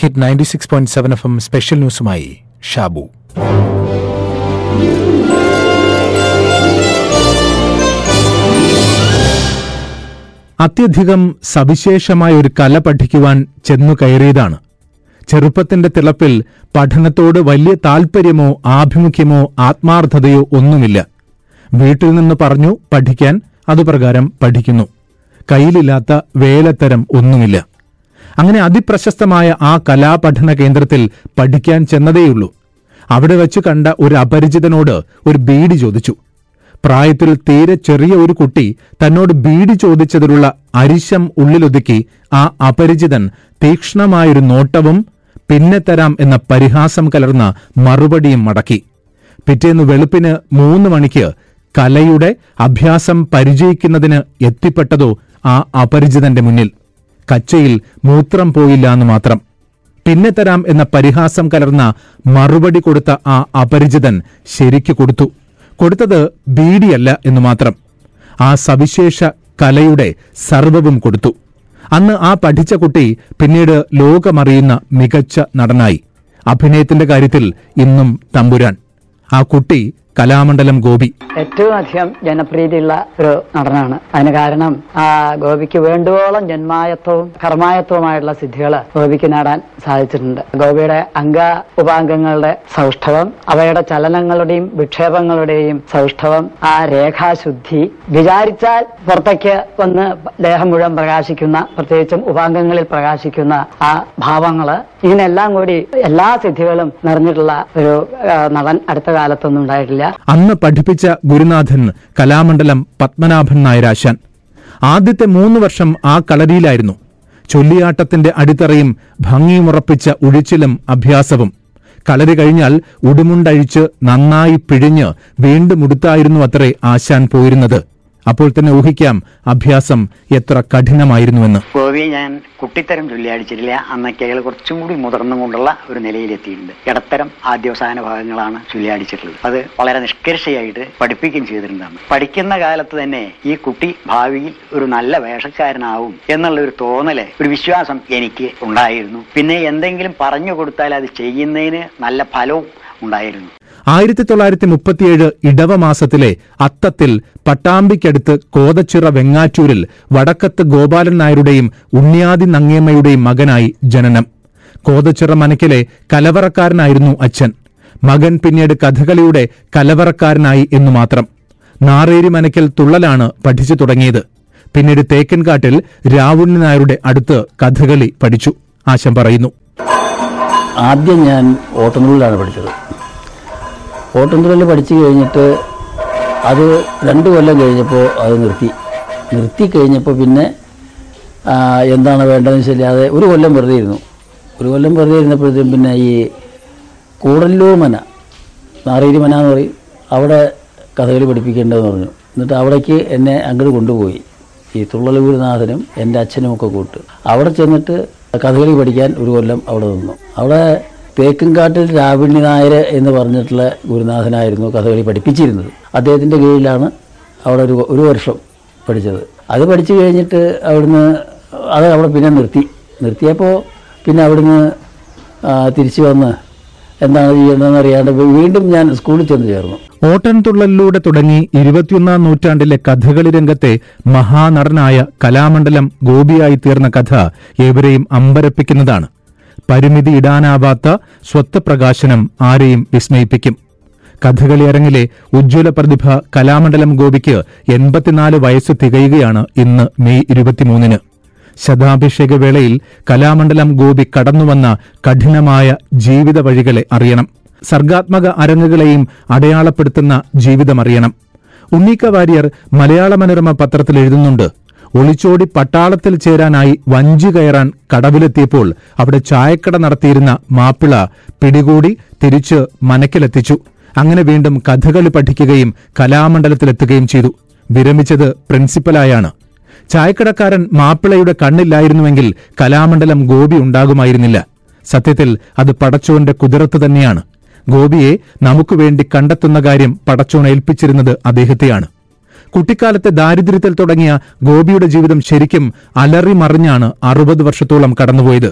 hit ninety six point seven F M special ന്യൂസുമായി ഷാബു അത്യധികം സവിശേഷമായ ഒരു കല പഠിക്കുവാൻ ചെന്നു കയറിയതാണ് ചെറുപ്പത്തിന്റെ തിളപ്പിൽ പഠനത്തോട് വലിയ താൽപ്പര്യമോ ആഭിമുഖ്യമോ ആത്മാർത്ഥതയോ ഒന്നുമില്ല വീട്ടിൽ നിന്ന് പറഞ്ഞു പഠിക്കാൻ അതുപ്രകാരം പഠിക്കുന്നു കയ്യിലില്ലാത്ത വേലത്തരം ഒന്നുമില്ല അങ്ങനെ അതിപ്രശസ്തമായ ആ കലാപഠന കേന്ദ്രത്തിൽ പഠിക്കാൻ ചെന്നതേയുള്ളൂ അവിടെ വെച്ച് കണ്ട ഒരു അപരിചിതനോട് ഒരു ബീഡി ചോദിച്ചു പ്രായത്തിൽ തീരെ ചെറിയ ഒരു കുട്ടി തന്നോട് ബീഡി ചോദിച്ചതിലുള്ള അരിശം ഉള്ളിലൊതുക്കി ആ അപരിചിതൻ തീക്ഷ്ണമായൊരു നോട്ടവും പിന്നെ തരാം എന്ന പരിഹാസം കലർന്ന മറുപടിയും മടക്കി പിറ്റേന്ന് വെളുപ്പിന് മൂന്ന് മണിക്ക് കലയുടെ അഭ്യാസം പരിചയിക്കുന്നതിന് എത്തിപ്പെട്ടതോ ആ അപരിചിതന്റെ മുന്നിൽ കച്ചയിൽ മൂത്രം പോയില്ല എന്ന് മാത്രം പിന്നെ തരാം എന്ന പരിഹാസം കലർന്ന മറുപടി കൊടുത്ത ആ അപരിചിതൻ ശരിക്കു കൊടുത്തു കൊടുത്തത് ബീഡിയല്ല എന്ന് മാത്രം ആ സവിശേഷ കലയുടെ സർവവും കൊടുത്തു അന്ന് ആ പഠിച്ച കുട്ടി പിന്നീട് ലോകമറിയുന്ന മികച്ച നടനായി അഭിനയത്തിന്റെ കാര്യത്തിൽ ഇന്നും തമ്പുരാൻ ആ കുട്ടി കലാമണ്ഡലം ഗോപി ഏറ്റവും അധികം ജനപ്രീതിയുള്ള ഒരു നടനാണ് അതിന് കാരണം ആ ഗോപിക്ക് വേണ്ടുവോളം ജന്മായത്വവും കർമായത്വവുമായിട്ടുള്ള സിദ്ധികൾ ഗോപിക്ക് നേടാൻ സാധിച്ചിട്ടുണ്ട് ഗോപിയുടെ അംഗ ഉപാംഗങ്ങളുടെ സൗഷ്ഠവം അവയുടെ ചലനങ്ങളുടെയും വിക്ഷേപങ്ങളുടെയും സൗഷ്ഠവം ആ രേഖാശുദ്ധി വിചാരിച്ചാൽ പുറത്തേക്ക് വന്ന് ദേഹം മുഴുവൻ പ്രകാശിക്കുന്ന പ്രത്യേകിച്ചും ഉപാംഗങ്ങളിൽ പ്രകാശിക്കുന്ന ആ ഭാവങ്ങള് ഇതിനെല്ലാം കൂടി എല്ലാ സിദ്ധികളും നിറഞ്ഞിട്ടുള്ള ഒരു ആ, നടൻ അടുത്ത കാലത്തൊന്നും ഉണ്ടായിട്ടില്ല അന്ന് പഠിപ്പിച്ച ഗുരുനാഥൻ കലാമണ്ഡലം പത്മനാഭൻ നായരാശാൻ ആദ്യത്തെ മൂന്ന് വർഷം ആ കളരിയിലായിരുന്നു ചൊല്ലിയാട്ടത്തിന്റെ അടിത്തറയും ഭംഗിയുമുറപ്പിച്ച ഉഴിച്ചിലും അഭ്യാസവും കളരി കഴിഞ്ഞാൽ ഉടുമുണ്ടഴിച്ച് നന്നായി പിഴിഞ്ഞ് വീണ്ടും ഉടുത്തായിരുന്നു അത്രേ ആശാൻ പോയിരുന്നത് അപ്പോൾ തന്നെ ഊഹിക്കാം അഭ്യാസം എത്ര കഠിനമായിരുന്നുവെന്ന് ഗോപിയെ ഞാൻ കുട്ടിത്തരം ചൊല്ലിയടിച്ചിട്ടില്ല അന്നൊക്കെ അയാൾ കുറച്ചും കൂടി മുതിർന്നും കൊണ്ടുള്ള ഒരു നിലയിലെത്തിയിട്ടുണ്ട് ഇടത്തരം ആദ്യവസാന ഭാഗങ്ങളാണ് ചൊല്ലിയടിച്ചിട്ടുള്ളത് അത് വളരെ നിഷ്കർഷയായിട്ട് പഠിപ്പിക്കുകയും ചെയ്തിട്ടുണ്ടാണ് പഠിക്കുന്ന കാലത്ത് തന്നെ ഈ കുട്ടി ഭാവിയിൽ ഒരു നല്ല വേഷക്കാരനാവും എന്നുള്ള ഒരു തോന്നല് ഒരു വിശ്വാസം എനിക്ക് ഉണ്ടായിരുന്നു പിന്നെ എന്തെങ്കിലും പറഞ്ഞു കൊടുത്താൽ അത് ചെയ്യുന്നതിന് നല്ല ഫലവും ഉണ്ടായിരുന്നു ആയിരത്തി തൊള്ളായിരത്തി മുപ്പത്തിയേഴ് ഇടവ മാസത്തിലെ അത്തത്തിൽ പട്ടാമ്പിക്കടുത്ത് കോതച്ചിറ വെങ്ങാറ്റൂരിൽ വടക്കത്ത് ഗോപാലൻ നായരുടെയും ഉണ്ണിയാദി നങ്ങിയമ്മയുടെയും മകനായി ജനനം കോതച്ചിറ മനക്കിലെ കലവറക്കാരനായിരുന്നു അച്ഛൻ മകൻ പിന്നീട് കഥകളിയുടെ കലവറക്കാരനായി എന്നു മാത്രം നാറേരി മനക്കൽ തുള്ളലാണ് പഠിച്ചു തുടങ്ങിയത് പിന്നീട് തേക്കൻകാട്ടിൽ രാവുണ്ണി നായരുടെ അടുത്ത് കഥകളി പഠിച്ചു ആശം പറയുന്നു ആദ്യം ഞാൻ ഓട്ടംതുള്ളിലാണ് പഠിച്ചത് ഓട്ടംതുള്ളിൽ പഠിച്ചു കഴിഞ്ഞിട്ട് അത് രണ്ട് കൊല്ലം കഴിഞ്ഞപ്പോൾ അത് നിർത്തി നിർത്തി കഴിഞ്ഞപ്പോൾ പിന്നെ ആ, എന്താണ് വേണ്ടതെന്ന് വെച്ചാൽ അത് ഒരു കൊല്ലം വെറുതെ ഇരുന്നു ഒരു കൊല്ലം വെറുതെ ഇരുന്നപ്പോഴത്തേക്കും പിന്നെ ഈ കൂടല്ലൂർ മന നാറേരി മന എന്ന് പറയും അവിടെ കഥകളി പഠിപ്പിക്കേണ്ടതെന്ന് പറഞ്ഞു എന്നിട്ട് അവിടേക്ക് എന്നെ അങ്ങോട്ട് കൊണ്ടുപോയി ഈ തുള്ളൽ ഗുരുനാഥനും എൻ്റെ അച്ഛനും ഒക്കെ കൂട്ട് അവിടെ ചെന്നിട്ട് കഥകളി പഠിക്കാൻ ഒരു കൊല്ലം അവിടെ നിന്നു അവിടെ തേക്കുംകാട്ടിൽ രാവിണ്ണി നായർ എന്ന് പറഞ്ഞിട്ടുള്ള ഗുരുനാഥനായിരുന്നു കഥകളി പഠിപ്പിച്ചിരുന്നത് അദ്ദേഹത്തിൻ്റെ കീഴിലാണ് അവിടെ ഒരു ഒരു വർഷം പഠിച്ചത് അത് പഠിച്ചു കഴിഞ്ഞിട്ട് അവിടുന്ന് അത് അവിടെ പിന്നെ നിർത്തി നിർത്തിയപ്പോൾ പിന്നെ അവിടുന്ന് ആ, തിരിച്ചു വന്ന് എന്താണ് ചെയ്യേണ്ടതെന്ന് അറിയാണ്ട് വീണ്ടും ഞാൻ സ്കൂളിൽ ചെന്ന് ചേർന്നു ഓട്ടൻതുള്ളലിലൂടെ തുടങ്ങി ഇരുപത്തിയൊന്നാം നൂറ്റാണ്ടിലെ കഥകളി രംഗത്തെ മഹാനടനായ കലാമണ്ഡലം ഗോപിയായി തീർന്ന കഥ ഏവരെയും അമ്പരപ്പിക്കുന്നതാണ് പരിമിതി ഇടാനാവാത്ത സ്വത്ത് പ്രകാശനം ആരെയും വിസ്മയിപ്പിക്കും കഥകളി അരങ്ങിലെ ഉജ്ജ്വല പ്രതിഭ കലാമണ്ഡലം ഗോപിക്ക് എൺപത്തിനാല് വയസ്സ് തികയുകയാണ് ഇന്ന് മെയ് ഇരുപത്തിമൂന്നിന് ശതാഭിഷേക വേളയിൽ കലാമണ്ഡലം ഗോപി കടന്നുവന്ന കഠിനമായ ജീവിത വഴികളെ അറിയണം സർഗാത്മക അരങ്ങുകളെയും അടയാളപ്പെടുത്തുന്ന ജീവിതമറിയണം ഉണ്ണീക്ക വാര്യർ മലയാള മനോരമ പത്രത്തിൽ എഴുതുന്നുണ്ട് ഒളിച്ചോടി പട്ടാളത്തിൽ ചേരാനായി വഞ്ചി കയറാൻ കടവിലെത്തിയപ്പോൾ അവിടെ ചായക്കട നടത്തിയിരുന്ന മാപ്പിള പിടികൂടി തിരിച്ച് മനക്കിലെത്തിച്ചു അങ്ങനെ വീണ്ടും കഥകളി പഠിക്കുകയും കലാമണ്ഡലത്തിലെത്തുകയും ചെയ്തു വിരമിച്ചത് പ്രിൻസിപ്പലായാണ് ചായക്കടക്കാരൻ മാപ്പിളയുടെ കണ്ണില്ലായിരുന്നുവെങ്കിൽ കലാമണ്ഡലം ഗോപി ഉണ്ടാകുമായിരുന്നില്ല സത്യത്തിൽ അത് പടച്ചോന്റെ കുതിരത്ത് തന്നെയാണ് ഗോപിയെ നമുക്ക് വേണ്ടി കണ്ടെത്തുന്ന കാര്യം പടച്ചോൻ ഏൽപ്പിച്ചിരുന്നത് അദ്ദേഹത്തെയാണ് കുട്ടിക്കാലത്തെ ദാരിദ്ര്യത്തിൽ തുടങ്ങിയ ഗോപിയുടെ ജീവിതം ശരിക്കും അലറി മറിഞ്ഞാണ് അറുപത് വർഷത്തോളം കടന്നുപോയത്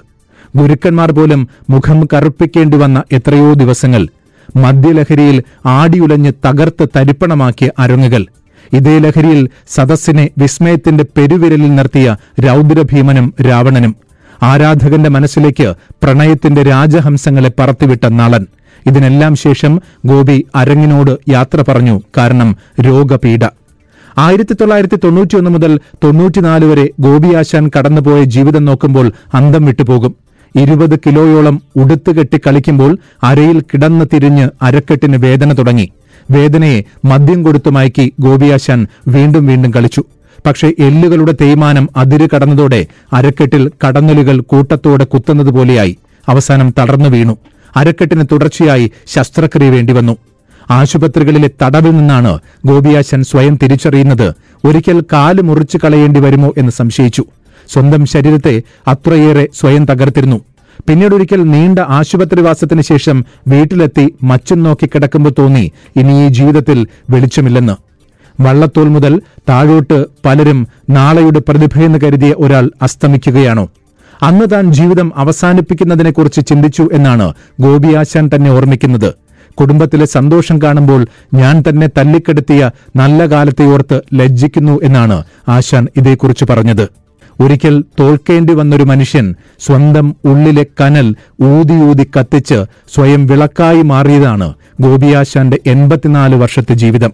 ഗുരുക്കന്മാർ പോലും മുഖം കറുപ്പിക്കേണ്ടി വന്ന എത്രയോ ദിവസങ്ങൾ മദ്യലഹരിയിൽ ആടിയുലഞ്ഞ് തകർത്ത് തരിപ്പണമാക്കിയ അരങ്ങുകൾ ഇതേ ലഹരിയിൽ സദസ്സിനെ വിസ്മയത്തിന്റെ പെരുവിരലിൽ നിർത്തിയ രൗദ്രഭീമനും രാവണനും ആരാധകന്റെ മനസ്സിലേക്ക് പ്രണയത്തിന്റെ രാജഹംസങ്ങളെ പറത്തിവിട്ട നളൻ ഇതിനെല്ലാം ശേഷം ഗോപി അരങ്ങിനോട് യാത്ര പറഞ്ഞു കാരണം രോഗപീഡ ആയിരത്തി തൊള്ളായിരത്തി തൊണ്ണൂറ്റിയൊന്ന് മുതൽ തൊണ്ണൂറ്റിനാല് വരെ ഗോപിയാശാൻ കടന്നുപോയ ജീവിതം നോക്കുമ്പോൾ അന്തം വിട്ടുപോകും ഇരുപത് കിലോയോളം ഉടുത്തുകെട്ടി കളിക്കുമ്പോൾ അരയിൽ കിടന്ന് തിരിഞ്ഞ് അരക്കെട്ടിന് വേദന തുടങ്ങി വേദനയെ മദ്യം കൊടുത്തു മയക്കി ഗോപിയാശാൻ വീണ്ടും വീണ്ടും കളിച്ചു പക്ഷേ എല്ലുകളുടെ തേയ്മാനം അതിര് കടന്നതോടെ അരക്കെട്ടിൽ കടന്നലുകൾ കൂട്ടത്തോടെ കുത്തുന്നതുപോലെയായി അവസാനം തളർന്നു വീണു അരക്കെട്ടിന് തുടർച്ചയായി ശസ്ത്രക്രിയ വേണ്ടിവന്നു ആശുപത്രികളിലെ തടവിൽ നിന്നാണ് ഗോപിയാശൻ സ്വയം തിരിച്ചറിയുന്നത് ഒരിക്കൽ കാല് മുറിച്ചു കളയേണ്ടി വരുമോ എന്ന് സംശയിച്ചു സ്വന്തം ശരീരത്തെ അത്രയേറെ സ്വയം തകർത്തിരുന്നു പിന്നീടൊരിക്കൽ നീണ്ട ആശുപത്രിവാസത്തിന് ശേഷം വീട്ടിലെത്തി മച്ചും നോക്കി കിടക്കുമ്പോൾ തോന്നി ഇനി ഈ ജീവിതത്തിൽ വെളിച്ചമില്ലെന്ന് വള്ളത്തോൾ മുതൽ താഴോട്ട് പലരും നാളെയുടെ പ്രതിഭയെന്ന് കരുതിയ ഒരാൾ അസ്തമിക്കുകയാണോ അന്ന് താൻ ജീവിതം അവസാനിപ്പിക്കുന്നതിനെക്കുറിച്ച് ചിന്തിച്ചു എന്നാണ് ഗോപിയാശാൻ തന്നെ ഓർമ്മിക്കുന്നത് കുടുംബത്തിലെ സന്തോഷം കാണുമ്പോൾ ഞാൻ തന്നെ തല്ലിക്കെടുത്തിയ നല്ല കാലത്തെ ഓർത്ത് ലജ്ജിക്കുന്നു എന്നാണ് ആശാൻ ഇതേക്കുറിച്ച് പറഞ്ഞത് ഒരിക്കൽ തോൽക്കേണ്ടി വന്നൊരു മനുഷ്യൻ സ്വന്തം ഉള്ളിലെ കനൽ ഊതി ഊതി കത്തിച്ച് സ്വയം വിളക്കായി മാറിയതാണ് ഗോപിയാശാന്റെ എൺപത്തിനാല് വർഷത്തെ ജീവിതം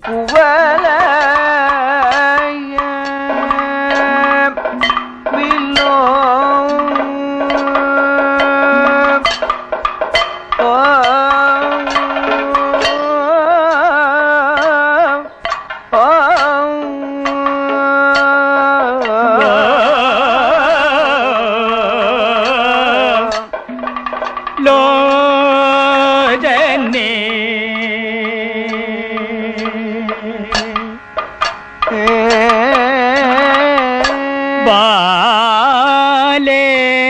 ലോചനേ ബാലേ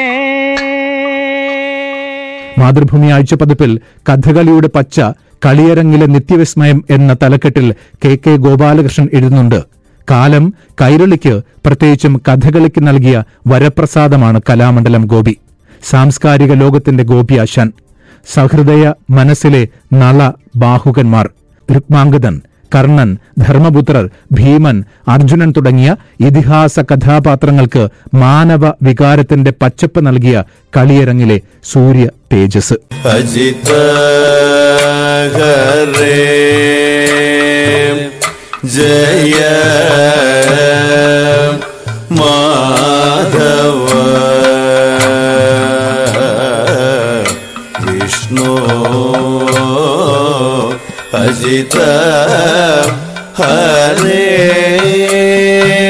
മാതൃഭൂമി ആഴ്ചപ്പതിപ്പിൽ കഥകളിയുടെ പച്ച കളിയരങ്ങിലെ നിത്യവിസ്മയം എന്ന തലക്കെട്ടിൽ കെ കെ ഗോപാലകൃഷ്ണൻ എഴുതുന്നുണ്ട് കാലം കൈരളിക്ക് പ്രത്യേകിച്ചും കഥകളിക്ക് നൽകിയ വരപ്രസാദമാണ് കലാമണ്ഡലം ഗോപി സാംസ്കാരിക ലോകത്തിന്റെ ഗോപിയാശാൻ സഹൃദയ മനസ്സിലെ നള ബാഹുകന്മാർ രുക്മാംഗതൻ കർണൻ ധർമ്മപുത്രർ ഭീമൻ അർജുനൻ തുടങ്ങിയ ഇതിഹാസ കഥാപാത്രങ്ങൾക്ക് മാനവ വികാരത്തിന്റെ പച്ചപ്പ് നൽകിയ കളിയരങ്ങിലെ സൂര്യ തേജസ് അജിത ഹരേ ജയ മാധവ വിഷ്ണു അജിത ഹരേ